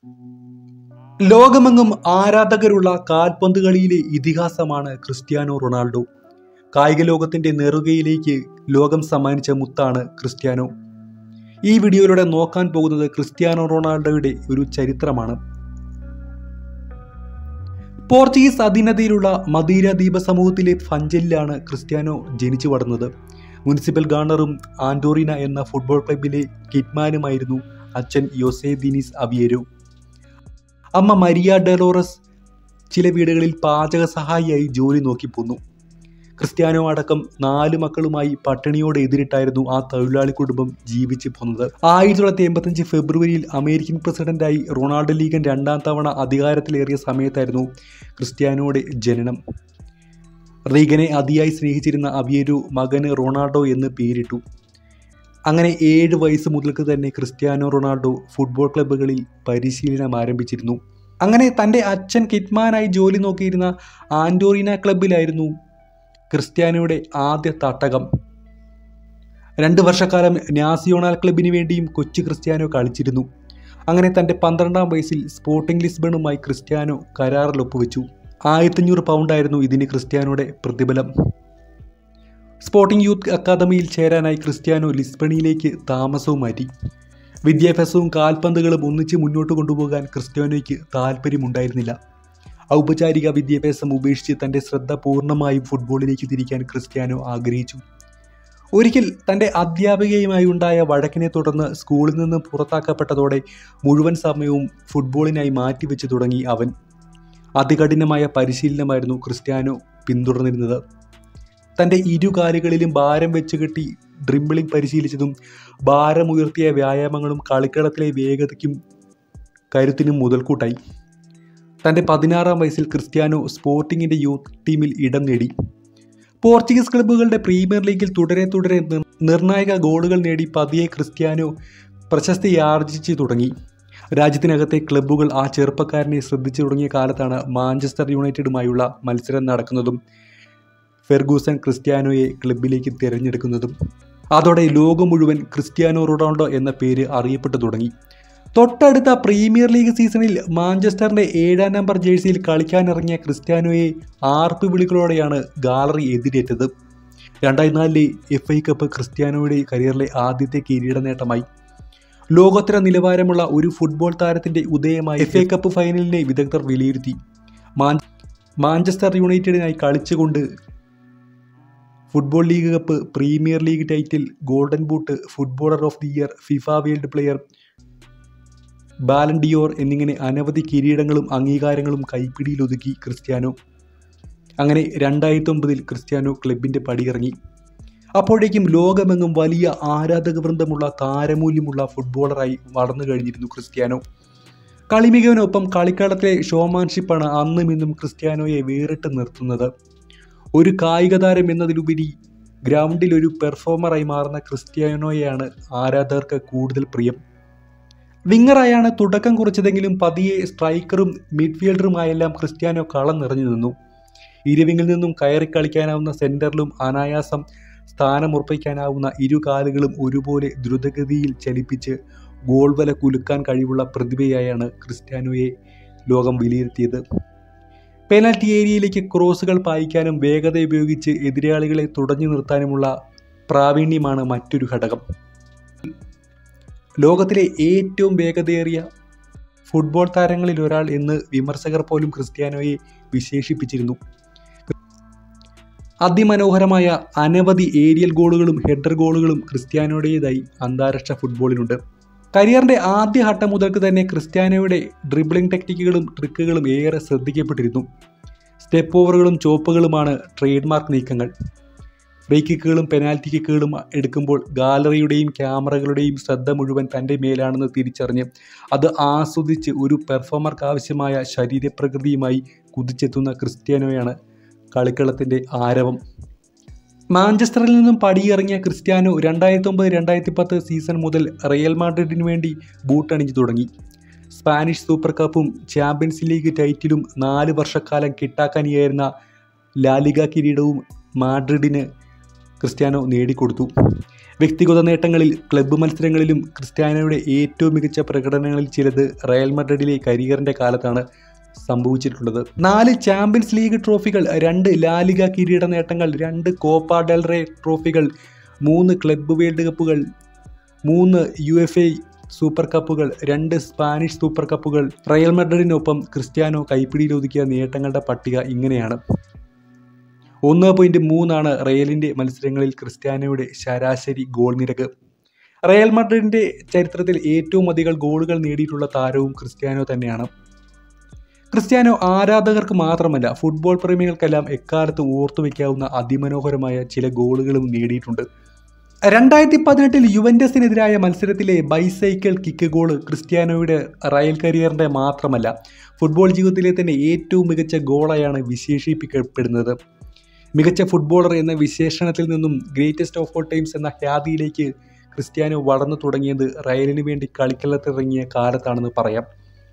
ലോകമെങ്ങും ആരാധകരുള്ള കാൽപന്ത് കളിയിലെ ഇതിഹാസമാണ് ക്രിസ്ത്യാനോ റൊണാൾഡോ കായിക ലോകത്തിന്റെ നെറുകയിലേക്ക് ലോകം സമ്മാനിച്ച മുത്താണ് ക്രിസ്ത്യാനോ ഈ വീഡിയോയിലൂടെ നോക്കാൻ പോകുന്നത് ക്രിസ്ത്യാനോ റൊണാൾഡോയുടെ ഒരു ചരിത്രമാണ് പോർച്ചുഗീസ് അധീനതയിലുള്ള മദീര ദ്വീപ സമൂഹത്തിലെ ഫഞ്ചലിലാണ് ക്രിസ്ത്യാനോ ജനിച്ചു വളർന്നത് മുനിസിപ്പൽ ഗാർണറും ആൻഡോറിന എന്ന ഫുട്ബോൾ ക്ലബിലെ കിറ്റ്മാനുമായിരുന്നു അച്ഛൻ യോസേ ദിനിസ് അവിയരു അമ്മ മരിയ ഡെലോറസ് ചില വീടുകളിൽ പാചക സഹായിയായി ജോലി നോക്കി പോന്നു ക്രിസ്ത്യാനോ അടക്കം നാല് മക്കളുമായി പട്ടിണിയോട് എതിരിട്ടായിരുന്നു ആ തൊഴിലാളി കുടുംബം ജീവിച്ചു പോന്നത് ആയിരത്തി തൊള്ളായിരത്തി എൺപത്തഞ്ച് ഫെബ്രുവരിയിൽ അമേരിക്കൻ പ്രസിഡന്റായി റൊണാൾഡോ ലീഗൻ രണ്ടാം തവണ അധികാരത്തിലേറിയ സമയത്തായിരുന്നു ക്രിസ്ത്യാനോയുടെ ജനനം റീഗനെ അതിയായി സ്നേഹിച്ചിരുന്ന അവിയരു മകന് റൊണാൾഡോ എന്ന് പേരിട്ടു അങ്ങനെ ഏഴ് വയസ്സ് മുതൽക്ക് തന്നെ ക്രിസ്ത്യാനോ റൊണാൾഡോ ഫുട്ബോൾ ക്ലബ്ബുകളിൽ പരിശീലനം ആരംഭിച്ചിരുന്നു അങ്ങനെ തൻ്റെ അച്ഛൻ കിറ്റ്മാനായി ജോലി നോക്കിയിരുന്ന ആൻഡോറിന ക്ലബിലായിരുന്നു ക്രിസ്ത്യാനോയുടെ ആദ്യ തട്ടകം രണ്ട് വർഷക്കാലം നാസിയോണൽ ക്ലബിന് വേണ്ടിയും കൊച്ചു ക്രിസ്ത്യാനോ കളിച്ചിരുന്നു അങ്ങനെ തൻ്റെ പന്ത്രണ്ടാം വയസ്സിൽ സ്പോർട്ടിംഗ് ലിസ്ബണുമായി ക്രിസ്ത്യാനോ കരാറിൽ ഒപ്പുവെച്ചു ആയിരത്തഞ്ഞൂറ് പൗണ്ടായിരുന്നു ഇതിന് ക്രിസ്ത്യാനോയുടെ പ്രതിഫലം സ്പോർട്ടിംഗ് യൂത്ത് അക്കാദമിയിൽ ചേരാനായി ക്രിസ്ത്യാനോ ലിസ്ബണിയിലേക്ക് താമസവും മാറ്റി വിദ്യാഭ്യാസവും കാൽപന്തുകളും ഒന്നിച്ച് മുന്നോട്ട് കൊണ്ടുപോകാൻ ക്രിസ്ത്യാനോയ്ക്ക് താല്പര്യമുണ്ടായിരുന്നില്ല ഔപചാരിക വിദ്യാഭ്യാസം ഉപേക്ഷിച്ച് തൻ്റെ ശ്രദ്ധ പൂർണ്ണമായും ഫുട്ബോളിലേക്ക് തിരിക്കാൻ ക്രിസ്ത്യാനോ ആഗ്രഹിച്ചു ഒരിക്കൽ തൻ്റെ അധ്യാപികയുമായി ഉണ്ടായ വഴക്കിനെ തുടർന്ന് സ്കൂളിൽ നിന്ന് പുറത്താക്കപ്പെട്ടതോടെ മുഴുവൻ സമയവും ഫുട്ബോളിനായി മാറ്റിവെച്ച് തുടങ്ങി അവൻ അതികഠിനമായ പരിശീലനമായിരുന്നു ക്രിസ്ത്യാനോ പിന്തുടർന്നിരുന്നത് തൻ്റെ ഇരു കാലുകളിലും ഭാരം വെച്ച് കെട്ടി ഡ്രിംബിളിംഗ് പരിശീലിച്ചതും ഭാരമുയർത്തിയ വ്യായാമങ്ങളും കളിക്കളത്തിലെ വേഗതയ്ക്കും കരുത്തിനും മുതൽക്കൂട്ടായി തൻ്റെ പതിനാറാം വയസ്സിൽ ക്രിസ്ത്യാനോ സ്പോർട്ടിങ്ങിൻ്റെ യൂത്ത് ടീമിൽ ഇടം നേടി പോർച്ചുഗീസ് ക്ലബ്ബുകളുടെ പ്രീമിയർ ലീഗിൽ തുടരെ തുടരെ നിർ- നിർണായക ഗോളുകൾ നേടി പതിയെ ക്രിസ്ത്യാനോ പ്രശസ്തി ആർജിച്ചു തുടങ്ങി രാജ്യത്തിനകത്തെ ക്ലബ്ബുകൾ ആ ചെറുപ്പക്കാരനെ ശ്രദ്ധിച്ചു തുടങ്ങിയ കാലത്താണ് മാഞ്ചസ്റ്റർ യുണൈറ്റഡുമായുള്ള മത്സരം നടക്കുന്നതും ഫെർഗൂസൻ ക്രിസ്ത്യാനോയെ ക്ലബിലേക്ക് തിരഞ്ഞെടുക്കുന്നതും അതോടെ ലോകം മുഴുവൻ ക്രിസ്ത്യാനോ റൊണാൾഡോ എന്ന പേര് അറിയപ്പെട്ടു തുടങ്ങി തൊട്ടടുത്ത പ്രീമിയർ ലീഗ് സീസണിൽ മാഞ്ചസ്റ്ററിന്റെ ഏഴാം നമ്പർ ജേഴ്സിയിൽ കളിക്കാനിറങ്ങിയ ക്രിസ്ത്യാനോയെ ആർപ്പ് വിളികളോടെയാണ് ഗാലറി എതിരേറ്റത് രണ്ടായിരത്തി നാലിലെ എഫ് ഐ കപ്പ് ക്രിസ്ത്യാനോയുടെ കരിയറിലെ ആദ്യത്തെ കിരീട നേട്ടമായി ലോകോത്തര നിലവാരമുള്ള ഒരു ഫുട്ബോൾ താരത്തിന്റെ ഉദയമായി എഫ് എ കപ്പ് ഫൈനലിനെ വിദഗ്ധർ വിലയിരുത്തി മാഞ്ച- മാഞ്ചസ്റ്റർ യുണൈറ്റഡിനായി കളിച്ചുകൊണ്ട് football league cup premier league title golden boot footballer of the year FIFA world player Ballon d'Or എന്നിങ്ങനെ അനവധി കിരീടങ്ങളും അംഗീകാരങ്ങളും കൈപ്പിടിയിലൊതുക്കി ക്രിസ്ത്യാനോ അങ്ങനെ രണ്ടായിരത്തി ഒമ്പതിൽ ക്രിസ്ത്യാനോ ക്ലബിൻ്റെ പടിയിറങ്ങി അപ്പോഴേക്കും ലോകമെങ്ങും വലിയ ആരാധക വൃന്ദമുള്ള താരമൂല്യമുള്ള ഫുട്ബോളറായി വളർന്നു കഴിഞ്ഞിരുന്നു ക്രിസ്ത്യാനോ കളിമികവിനൊപ്പം കളിക്കളത്തിലെ ഷോമാൻഷിപ്പാണ് അന്നും ഇന്നും ക്രിസ്ത്യാനോയെ വേറിട്ട് നിർത്തുന്നത് ഒരു കായിക താരം എന്നതിലുപരി ഗ്രൗണ്ടിൽ ഒരു പെർഫോമറായി മാറുന്ന ക്രിസ്ത്യാനോയെയാണ് ആരാധകർക്ക് കൂടുതൽ പ്രിയം വിങ്ങറായാണ് തുടക്കം കുറിച്ചതെങ്കിലും പതിയെ സ്ട്രൈക്കറും മിഡ്ഫീൽഡറുമായെല്ലാം ക്രിസ്ത്യാനോ കളം നിറഞ്ഞു നിന്നു ഇരുവിങ്ങിൽ നിന്നും കയറി കളിക്കാനാവുന്ന സെന്ററിലും അനായാസം സ്ഥാനമുറപ്പിക്കാനാവുന്ന ഇരു കാലുകളും ഒരുപോലെ ദ്രുതഗതിയിൽ ചലിപ്പിച്ച് ഗോൾ വല കുലുക്കാൻ കഴിവുള്ള പ്രതിഭയായാണ് ക്രിസ്ത്യാനോയെ ലോകം വിലയിരുത്തിയത് പെനാൽറ്റി ഏരിയയിലേക്ക് ക്രോസുകൾ പായിക്കാനും വേഗത ഉപയോഗിച്ച് എതിരാളികളെ തുടഞ്ഞു നിർത്താനുമുള്ള പ്രാവീണ്യമാണ് മറ്റൊരു ഘടകം ലോകത്തിലെ ഏറ്റവും വേഗതയേറിയ ഫുട്ബോൾ താരങ്ങളിൽ ഒരാൾ എന്ന് വിമർശകർ പോലും ക്രിസ്ത്യാനോയെ വിശേഷിപ്പിച്ചിരുന്നു അതിമനോഹരമായ അനവധി ഏരിയൽ ഗോളുകളും ഹെഡർ ഗോളുകളും ക്രിസ്ത്യാനോയുടേതായി അന്താരാഷ്ട്ര ഫുട്ബോളിനുണ്ട് കരിയറിന്റെ ആദ്യ ഘട്ടം മുതൽക്ക് തന്നെ ക്രിസ്ത്യാനോയുടെ ഡ്രിബിളിംഗ് ടെക്നിക്കുകളും ട്രിക്കുകളും ഏറെ ശ്രദ്ധിക്കപ്പെട്ടിരുന്നു സ്റ്റെപ്പ് ഓവറുകളും ചോപ്പുകളുമാണ് ട്രേഡ് മാർക്ക് നീക്കങ്ങൾ ഫ്രീ കിക്കുകളും പെനാൽറ്റി കിക്കുകളും എടുക്കുമ്പോൾ ഗാലറിയുടെയും ക്യാമറകളുടെയും ശ്രദ്ധ മുഴുവൻ തൻ്റെ മേലാണെന്ന് തിരിച്ചറിഞ്ഞ് അത് ആസ്വദിച്ച് ഒരു പെർഫോമർക്ക് ആവശ്യമായ ശരീരപ്രകൃതിയുമായി കുതിച്ചെത്തുന്ന ക്രിസ്ത്യാനോയാണ് കളിക്കളത്തിൻ്റെ ആരവം മാഞ്ചസ്റ്ററിൽ നിന്നും പടിയിറങ്ങിയ ക്രിസ്ത്യാനോ രണ്ടായിരത്തി ഒമ്പത് രണ്ടായിരത്തി പത്ത് സീസൺ മുതൽ റിയൽ മാഡ്രിഡിന് വേണ്ടി ബൂട്ടണിഞ്ഞു തുടങ്ങി സ്പാനിഷ് സൂപ്പർ കപ്പും ചാമ്പ്യൻസ് ലീഗ് ടൈറ്റിലും നാല് വർഷക്കാലം കിട്ടാക്കാനിയായിരുന്ന ലാലിഗ കിരീടവും മാഡ്രിഡിന് ക്രിസ്ത്യാനോ നേടിക്കൊടുത്തു വ്യക്തിഗത നേട്ടങ്ങളിൽ ക്ലബ്ബ് മത്സരങ്ങളിലും ക്രിസ്ത്യാനോയുടെ ഏറ്റവും മികച്ച പ്രകടനങ്ങളിൽ ചിലത് റയൽ മഡ്രിഡിലെ കരിയറിൻ്റെ കാലത്താണ് സംഭവിച്ചിട്ടുള്ളത് നാല് ചാമ്പ്യൻസ് ലീഗ് ട്രോഫികൾ രണ്ട് ലാലിക കിരീട നേട്ടങ്ങൾ രണ്ട് കോപ്പ ഡെൽറേ ട്രോഫികൾ മൂന്ന് ക്ലബ്ബ് വേൾഡ് കപ്പുകൾ മൂന്ന് യു എഫ് എ സൂപ്പർ കപ്പുകൾ രണ്ട് സ്പാനിഷ് സൂപ്പർ കപ്പുകൾ റയൽ മഡ്രിഡിനൊപ്പം ക്രിസ്ത്യാനോ കൈപ്പിടിയിലൊതുക്കിയ നേട്ടങ്ങളുടെ പട്ടിക ഇങ്ങനെയാണ് ഒന്ന് പോയിന്റ് മൂന്നാണ് റയലിൻ്റെ മത്സരങ്ങളിൽ ക്രിസ്ത്യാനോയുടെ ശരാശരി ഗോൾ നിരക്ക് റയൽ മഡ്രിഡിൻ്റെ ചരിത്രത്തിൽ ഏറ്റവും അധികം ഗോളുകൾ നേടിയിട്ടുള്ള താരവും ക്രിസ്ത്യാനോ തന്നെയാണ് ക്രിസ്ത്യാനോ ആരാധകർക്ക് മാത്രമല്ല ഫുട്ബോൾ പ്രേമികൾക്കെല്ലാം എക്കാലത്ത് ഓർത്തു വയ്ക്കാവുന്ന അതിമനോഹരമായ ചില ഗോളുകളും നേടിയിട്ടുണ്ട് രണ്ടായിരത്തി പതിനെട്ടിൽ യുവൻറ്റസിനെതിരായ മത്സരത്തിലെ ബൈസൈക്കിൾ കിക്ക് ഗോൾ ക്രിസ്ത്യാനോയുടെ റയൽ കരിയറിൻ്റെ മാത്രമല്ല ഫുട്ബോൾ ജീവിതത്തിലെ തന്നെ ഏറ്റവും മികച്ച ഗോളായാണ് വിശേഷിപ്പിക്കപ്പെടുന്നത് മികച്ച ഫുട്ബോളർ എന്ന വിശേഷണത്തിൽ നിന്നും ഗ്രേറ്റസ്റ്റ് ഓഫ് ഓൾ ടൈംസ് എന്ന ഖ്യാതിയിലേക്ക് ക്രിസ്ത്യാനോ വളർന്നു തുടങ്ങിയത് റയലിന് വേണ്ടി കളിക്കളത്തിറങ്ങിയ കാലത്താണെന്ന് പറയാം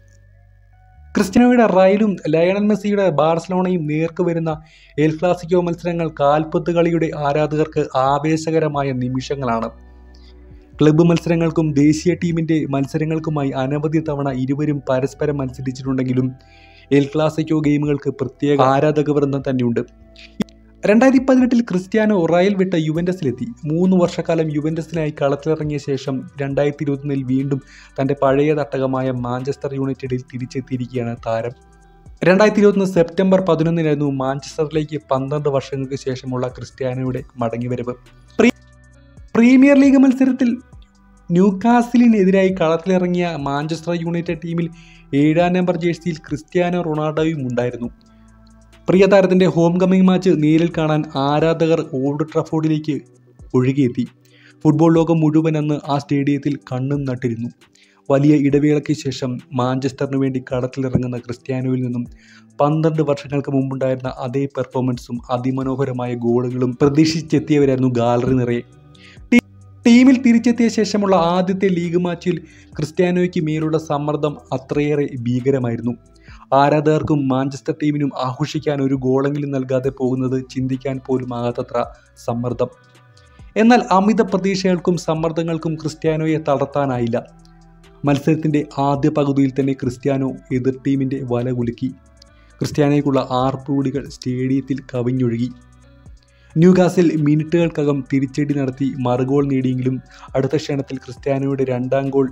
ക്രിസ്ത്യാനോയുടെ റയലും ലയണൽ മെസ്സിയുടെ ബാർസലോണയും നേർക്ക് വരുന്ന എൽ ക്ലാസിക്കോ മത്സരങ്ങൾ കാൽപത്ത് കളിയുടെ ആരാധകർക്ക് ആവേശകരമായ നിമിഷങ്ങളാണ് ക്ലബ്ബ് മത്സരങ്ങൾക്കും ദേശീയ ടീമിൻ്റെ മത്സരങ്ങൾക്കുമായി അനവധി തവണ ഇരുവരും പരസ്പരം മത്സരിച്ചിട്ടുണ്ടെങ്കിലും എൽ ക്ലാസിക്കോ ഗെയിമുകൾക്ക് പ്രത്യേക ആരാധക വൃന്ദം തന്നെയുണ്ട് രണ്ടായിരത്തി പതിനെട്ടിൽ ക്രിസ്ത്യാനോ റയൽ വിട്ട യുവൻറ്റസിലെത്തി മൂന്ന് വർഷക്കാലം യുവൻറ്റസിനായി കളത്തിലിറങ്ങിയ ശേഷം രണ്ടായിരത്തി ഇരുപത്തൊന്നിൽ വീണ്ടും തൻ്റെ പഴയ തട്ടകമായ മാഞ്ചസ്റ്റർ യുണൈറ്റഡിൽ തിരിച്ചെത്തിയിരിക്കുകയാണ് താരം രണ്ടായിരത്തി ഇരുപത്തൊന്ന് സെപ്റ്റംബർ പതിനൊന്നിനായിരുന്നു മാഞ്ചസ്റ്ററിലേക്ക് പന്ത്രണ്ട് വർഷങ്ങൾക്ക് ശേഷമുള്ള ക്രിസ്ത്യാനോയുടെ മടങ്ങിവരവ് പ്രീ- പ്രീമിയർ ലീഗ് മത്സരത്തിൽ ന്യൂകാസിലിനെതിരായി കളത്തിലിറങ്ങിയ മാഞ്ചസ്റ്റർ യുണൈറ്റഡ് ടീമിൽ ഏഴാം നമ്പർ ജേഴ്സിയിൽ ക്രിസ്ത്യാനോ റൊണാൾഡോയും ഉണ്ടായിരുന്നു പ്രിയ താരത്തിൻ്റെ ഹോം കമ്മിങ് മാച്ച് നേരിൽ കാണാൻ ആരാധകർ ഓൾഡ് ട്രഫോർഡിലേക്ക് ഒഴുകിയെത്തി ഫുട്ബോൾ ലോകം മുഴുവൻ അന്ന് ആ സ്റ്റേഡിയത്തിൽ കണ്ണും നട്ടിരുന്നു വലിയ ഇടവേളയ്ക്ക് ശേഷം മാഞ്ചസ്റ്ററിന് വേണ്ടി കളത്തിലിറങ്ങുന്ന ക്രിസ്ത്യാനോയിൽ നിന്നും പന്ത്രണ്ട് വർഷങ്ങൾക്ക് മുമ്പുണ്ടായിരുന്ന അതേ പെർഫോമൻസും അതിമനോഹരമായ ഗോളുകളും പ്രതീക്ഷിച്ചെത്തിയവരായിരുന്നു ഗാലറി നിറയെ ടീ- ടീമിൽ തിരിച്ചെത്തിയ ശേഷമുള്ള ആദ്യത്തെ ലീഗ് മാച്ചിൽ ക്രിസ്ത്യാനോയ്ക്ക് മേലുള്ള സമ്മർദ്ദം അത്രയേറെ ഭീകരമായിരുന്നു ആരാധകർക്കും മാഞ്ചസ്റ്റർ ടീമിനും ആഘോഷിക്കാൻ ഒരു ഗോളെങ്കിലും നൽകാതെ പോകുന്നത് ചിന്തിക്കാൻ പോലും ആകാത്തത്ര സമ്മർദ്ദം എന്നാൽ അമിത പ്രതീക്ഷകൾക്കും സമ്മർദ്ദങ്ങൾക്കും ക്രിസ്ത്യാനോയെ തളർത്താനായില്ല മത്സരത്തിൻ്റെ ആദ്യ പകുതിയിൽ തന്നെ ക്രിസ്ത്യാനോ എതിർ ടീമിൻ്റെ വല കുലുക്കി ക്രിസ്ത്യാനോയ്ക്കുള്ള ആർപ്പുവിളികൾ സ്റ്റേഡിയത്തിൽ കവിഞ്ഞൊഴുകി ന്യൂകാസിൽ മിനിറ്റുകൾക്കകം തിരിച്ചടി നടത്തി മറുഗോൾ നേടിയെങ്കിലും അടുത്ത ക്ഷണത്തിൽ ക്രിസ്ത്യാനോയുടെ രണ്ടാം ഗോൾ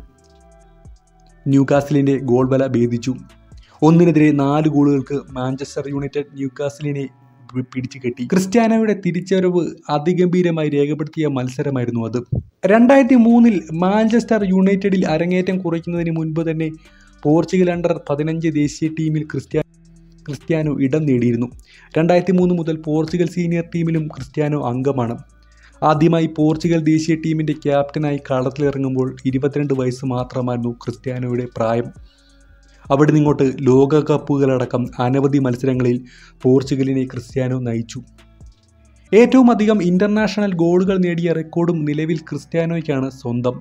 ന്യൂകാസിലിൻ്റെ ഗോൾ ബല ഭേദിച്ചു ഒന്നിനെതിരെ നാല് ഗോളുകൾക്ക് മാഞ്ചസ്റ്റർ യുണൈറ്റഡ് ന്യൂകാസിലിനെ പി- പിടിച്ചു കെട്ടി ക്രിസ്ത്യാനോയുടെ തിരിച്ചറിവ് അതിഗംഭീരമായി രേഖപ്പെടുത്തിയ മത്സരമായിരുന്നു അത് രണ്ടായിരത്തി മൂന്നിൽ മാഞ്ചസ്റ്റർ യുണൈറ്റഡിൽ അരങ്ങേറ്റം കുറിക്കുന്നതിന് മുൻപ് തന്നെ പോർച്ചുഗൽ അണ്ടർ പതിനഞ്ച് ദേശീയ ടീമിൽ ക്രിസ്ത്യാനോ ക്രിസ്ത്യാനോ ഇടം നേടിയിരുന്നു രണ്ടായിരത്തി മൂന്ന് മുതൽ പോർച്ചുഗൽ സീനിയർ ടീമിലും ക്രിസ്ത്യാനോ അംഗമാണ് ആദ്യമായി പോർച്ചുഗൽ ദേശീയ ടീമിൻ്റെ ക്യാപ്റ്റനായി കളത്തിലിറങ്ങുമ്പോൾ ഇരുപത്തിരണ്ട് വയസ്സ് മാത്രമായിരുന്നു ക്രിസ്ത്യാനോയുടെ പ്രായം അവിടെ നിങ്ങോട്ട് ലോകകപ്പുകളടക്കം അനവധി മത്സരങ്ങളിൽ പോർച്ചുഗലിനെ ക്രിസ്ത്യാനോ നയിച്ചു ഏറ്റവും അധികം ഇൻ്റർനാഷണൽ ഗോളുകൾ നേടിയ റെക്കോർഡും നിലവിൽ ക്രിസ്ത്യാനോയ്ക്കാണ് സ്വന്തം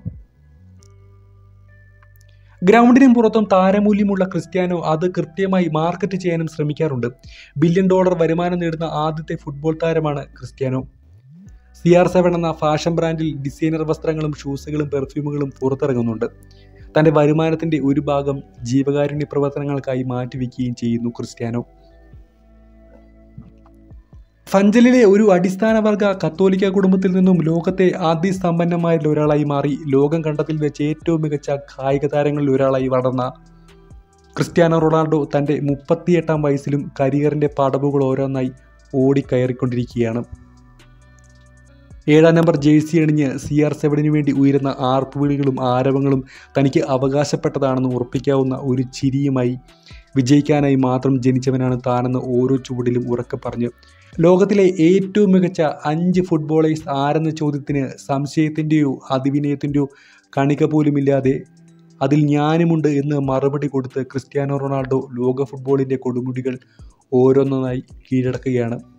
ഗ്രൗണ്ടിനും പുറത്തും താരമൂല്യമുള്ള ക്രിസ്ത്യാനോ അത് കൃത്യമായി മാർക്കറ്റ് ചെയ്യാനും ശ്രമിക്കാറുണ്ട് ബില്യൺ ഡോളർ വരുമാനം നേടുന്ന ആദ്യത്തെ ഫുട്ബോൾ താരമാണ് ക്രിസ്ത്യാനോ സി ആർ സെവൻ എന്ന ഫാഷൻ ബ്രാൻഡിൽ ഡിസൈനർ വസ്ത്രങ്ങളും ഷൂസുകളും പെർഫ്യൂമുകളും പുറത്തിറങ്ങുന്നുണ്ട് തൻ്റെ വരുമാനത്തിൻ്റെ ഒരു ഭാഗം ജീവകാരുണ്യ പ്രവർത്തനങ്ങൾക്കായി മാറ്റിവെക്കുകയും ചെയ്യുന്നു ക്രിസ്ത്യാനോ ഫഞ്ചലിലെ ഒരു അടിസ്ഥാന വർഗ കത്തോലിക്ക കുടുംബത്തിൽ നിന്നും ലോകത്തെ അതിസമ്പന്നമാരിൽ ഒരാളായി മാറി ലോകം കണ്ടതിൽ വെച്ച് ഏറ്റവും മികച്ച കായിക താരങ്ങളിൽ ഒരാളായി വളർന്ന ക്രിസ്ത്യാനോ റൊണാൾഡോ തൻ്റെ മുപ്പത്തിയെട്ടാം വയസ്സിലും കരിയറിൻ്റെ പടവുകൾ ഓരോന്നായി ഓടിക്കയറിക്കൊണ്ടിരിക്കുകയാണ് ഏഴാം നമ്പർ ജേഴ്സി അണിഞ്ഞ് സി ആർ സെവനിന് വേണ്ടി ഉയരുന്ന ആർപ്പുവിളികളും ആരവങ്ങളും തനിക്ക് അവകാശപ്പെട്ടതാണെന്ന് ഉറപ്പിക്കാവുന്ന ഒരു ചിരിയുമായി വിജയിക്കാനായി മാത്രം ജനിച്ചവനാണ് താനെന്ന് ഓരോ ചുവടിലും ഉറക്കെ പറഞ്ഞ് ലോകത്തിലെ ഏറ്റവും മികച്ച അഞ്ച് ഫുട്ബോളേഴ്സ് ആരെന്ന ചോദ്യത്തിന് സംശയത്തിൻ്റെയോ അതിവിനയത്തിൻ്റെയോ കണിക പോലുമില്ലാതെ അതിൽ ഞാനുമുണ്ട് എന്ന് മറുപടി കൊടുത്ത് ക്രിസ്ത്യാനോ റൊണാൾഡോ ലോക ഫുട്ബോളിൻ്റെ കൊടുമുടികൾ ഓരോന്നായി കീഴടക്കുകയാണ്